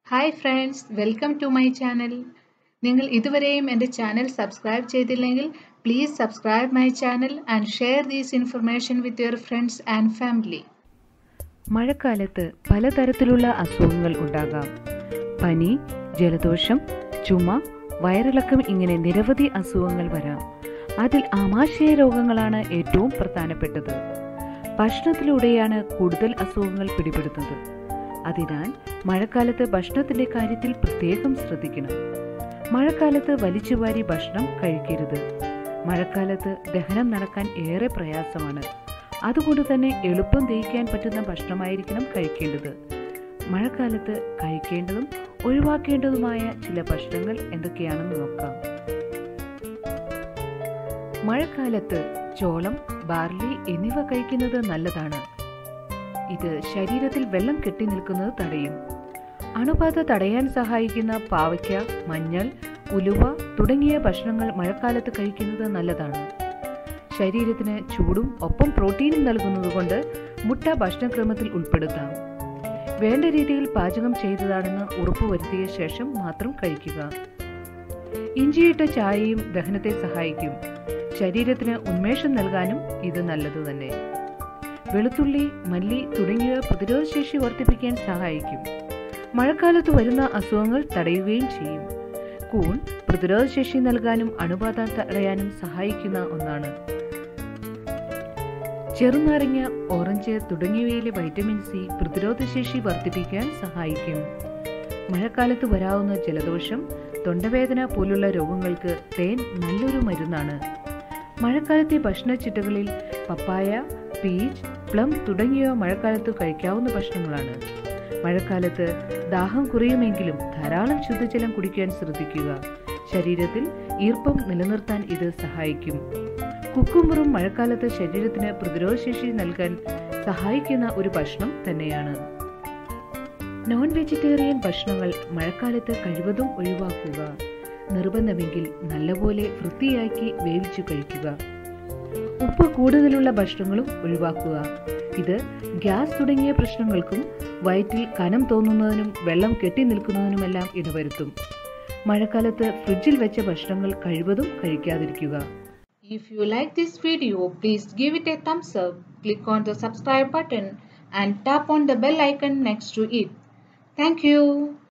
Hi friends welcome to my channel നിങ്ങൾ ഇതുവരെയും എൻ്റെ ചാനൽ സബ്സ്ക്രൈബ് ചെയ്തില്ലെങ്കിൽ please subscribe my channel and share these information with your friends and family മഴക്കാലത്ത് പലതരത്തിലുള്ള അസുഖങ്ങൾ ഉണ്ടാകാം പനി ജലദോഷം ചുമ വയറിളക്കം ഇങ്ങനെ നിരവധി അസുഖങ്ങൾ വരാം അതിൽ ആമാശയ രോഗങ്ങളാണ് ഏറ്റവും പ്രധാനപ്പെട്ടത് ഭക്ഷണത്തിലൂടെയാണ് കൂടുതൽ അസുഖങ്ങൾ പിടിപെടുന്നത് അതിനാൽ മഴക്കാലത്ത് ഭക്ഷണത്തിന്റെ കാര്യത്തിൽ പ്രത്യേകം ശ്രദ്ധിക്കണം മഴക്കാലത്ത് വലിച്ചുവാരി ഭക്ഷണം കഴിക്കരുത് മഴക്കാലത്ത് ദഹനം നടക്കാൻ ഏറെ പ്രയാസമാണ് അതുകൊണ്ട് തന്നെ എളുപ്പം ദഹിക്കാൻ പറ്റുന്ന ഭക്ഷണമായിരിക്കണം കഴിക്കേണ്ടത് മഴക്കാലത്ത് കഴിക്കേണ്ടതും ഒഴിവാക്കേണ്ടതുമായ ചില ഭക്ഷണങ്ങൾ എന്തൊക്കെയാണെന്ന് നോക്കാം മഴക്കാലത്ത് ചോളം ബാർലി എന്നിവ കഴിക്കുന്നത് നല്ലതാണ് ഇത് ശരീരത്തിൽ വെള്ളം കെട്ടി നിൽക്കുന്നത് തടയും അണുബാധ തടയാൻ സഹായിക്കുന്ന പാവയ്ക്ക മഞ്ഞൾ ഉലുവ തുടങ്ങിയ ഭക്ഷണങ്ങൾ മഴക്കാലത്ത് കഴിക്കുന്നത് നല്ലതാണ് ശരീരത്തിന് ചൂടും ഒപ്പം പ്രോട്ടീനും നൽകുന്നതുകൊണ്ട് മുട്ട ഭക്ഷണക്രമത്തിൽ ഉൾപ്പെടുത്താം വേണ്ട രീതിയിൽ പാചകം ചെയ്തതാണെന്ന് ഉറപ്പുവരുത്തിയ ശേഷം മാത്രം കഴിക്കുക ഇഞ്ചിയിട്ട ചായയും ദഹനത്തെ സഹായിക്കും ശരീരത്തിന് ഉന്മേഷം നൽകാനും ഇത് നല്ലതു തന്നെ വെളുത്തുള്ളി മല്ലി തുടങ്ങിയവ പ്രതിരോധശേഷി വർദ്ധിപ്പിക്കാൻ സഹായിക്കും മഴക്കാലത്ത് വരുന്ന അസുഖങ്ങൾ തടയുകയും ചെയ്യും കൂൺ പ്രതിരോധശേഷി നൽകാനും അണുബാധ തടയാനും സഹായിക്കുന്ന ഒന്നാണ് ചെറുനാരങ്ങ ഓറഞ്ച് തുടങ്ങിയവയിലെ വൈറ്റമിൻ സി പ്രതിരോധശേഷി വർദ്ധിപ്പിക്കാൻ സഹായിക്കും മഴക്കാലത്ത് വരാവുന്ന ജലദോഷം തൊണ്ടവേദന പോലുള്ള രോഗങ്ങൾക്ക് തേൻ നല്ലൊരു മരുന്നാണ് മഴക്കാലത്തെ ഭക്ഷണച്ചിട്ടകളിൽ പപ്പായ പീച്ച് പ്ലം തുടങ്ങിയവ മഴക്കാലത്ത് കഴിക്കാവുന്ന ഭക്ഷണങ്ങളാണ് മഴക്കാലത്ത് ദാഹം കുറയുമെങ്കിലും ധാരാളം ശുദ്ധജലം കുടിക്കാൻ ശ്രദ്ധിക്കുക ശരീരത്തിൽ ഈർപ്പം നിലനിർത്താൻ ഇത് സഹായിക്കും കുക്കുമ്പറും മഴക്കാലത്ത് ശരീരത്തിന് പ്രതിരോധശേഷി നൽകാൻ സഹായിക്കുന്ന ഒരു ഭക്ഷണം തന്നെയാണ് നോൺ വെജിറ്റേറിയൻ ഭക്ഷണങ്ങൾ മഴക്കാലത്ത് കഴിവതും ഒഴിവാക്കുക നിർബന്ധമെങ്കിൽ നല്ലപോലെ വൃത്തിയാക്കി വേവിച്ചു കഴിക്കുക ഉപ്പ് കൂടുതലുള്ള ഭക്ഷണങ്ങളും ഒഴിവാക്കുക ഇത് ഗ്യാസ് തുടങ്ങിയ പ്രശ്നങ്ങൾക്കും വയറ്റിൽ കനം തോന്നുന്നതിനും വെള്ളം കെട്ടി നിൽക്കുന്നതിനുമെല്ലാം ഇടവരുത്തും മഴക്കാലത്ത് ഫ്രിഡ്ജിൽ വെച്ച ഭക്ഷണങ്ങൾ കഴിവതും കഴിക്കാതിരിക്കുക If you like this video, please give it a thumbs up, click on the subscribe button and tap on the bell icon next to it. Thank you.